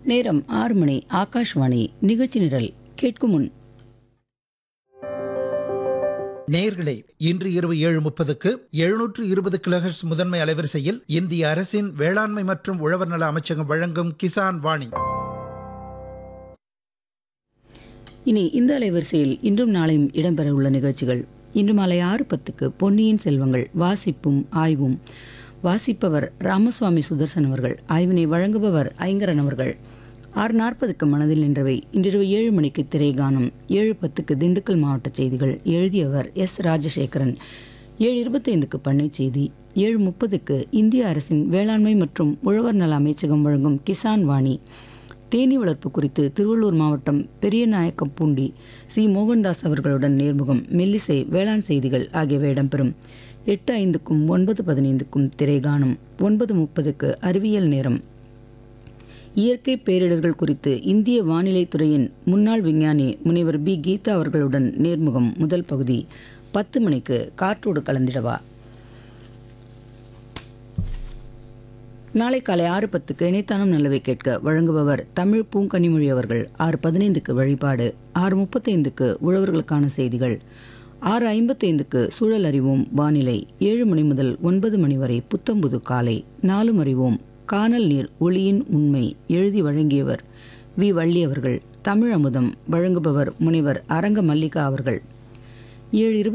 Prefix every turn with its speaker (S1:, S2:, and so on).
S1: நேரம் ஆறு மணி ஆகாஷ்வாணி நிகழ்ச்சி நிரல் கேட்கும் முன்
S2: நேயர்களே இன்று இரவு ஏழு முப்பதுக்கு எழுநூற்று இருபது கிலோஹெர்ட்ஸ் முதன்மை அலைவரிசையில் இந்திய அரசின் வேளாண்மை மற்றும் உழவர் நல அமைச்சகம் வழங்கும் கிசான் வாணி
S1: இனி இந்த அலைவரிசையில் இன்றும் நாளையும் இடம்பெற உள்ள நிகழ்ச்சிகள் இன்று மாலை ஆறு பத்துக்கு பொன்னியின் செல்வங்கள் வாசிப்பும் ஆய்வும் வாசிப்பவர் ராமசுவாமி சுதர்சன் அவர்கள் ஆய்வினை வழங்குபவர் ஐங்கரன் அவர்கள் ஆறு நாற்பதுக்கு மனதில் நின்றவை இன்றிரவு ஏழு மணிக்கு திரைகானம் ஏழு பத்துக்கு திண்டுக்கல் மாவட்ட செய்திகள் எழுதியவர் எஸ் ராஜசேகரன் ஏழு இருபத்தைந்துக்கு பண்ணை செய்தி ஏழு முப்பதுக்கு இந்திய அரசின் வேளாண்மை மற்றும் உழவர் நல அமைச்சகம் வழங்கும் கிசான் வாணி தேனீ வளர்ப்பு குறித்து திருவள்ளூர் மாவட்டம் பெரியநாயக்கம்பூண்டி சி மோகன்தாஸ் அவர்களுடன் நேர்முகம் மெல்லிசை வேளாண் செய்திகள் ஆகியவை இடம்பெறும் எட்டு ஐந்துக்கும் ஒன்பது பதினைந்துக்கும் திரைகாணும் ஒன்பது முப்பதுக்கு அறிவியல் நேரம் இயற்கை பேரிடர்கள் குறித்து இந்திய வானிலை துறையின் முன்னாள் விஞ்ஞானி முனைவர் பி கீதா அவர்களுடன் நேர்முகம் முதல் பகுதி பத்து மணிக்கு காற்றோடு கலந்திடவா நாளை காலை ஆறு பத்துக்கு இணைத்தானம் நல்லவை கேட்க வழங்குபவர் தமிழ் பூங்கனிமொழி அவர்கள் ஆறு பதினைந்துக்கு வழிபாடு ஆறு முப்பத்தைந்துக்கு உழவர்களுக்கான செய்திகள் ஆறு ஐம்பத்தைந்துக்கு சூழல் அறிவோம் வானிலை ஏழு மணி முதல் ஒன்பது மணி வரை புத்தம்புது காலை நாலும் அறிவோம் காணல் நீர் ஒளியின் உண்மை எழுதி வழங்கியவர் வி வள்ளி அவர்கள் தமிழ் அமுதம் வழங்குபவர் முனைவர் அரங்க மல்லிகா அவர்கள் ஏழு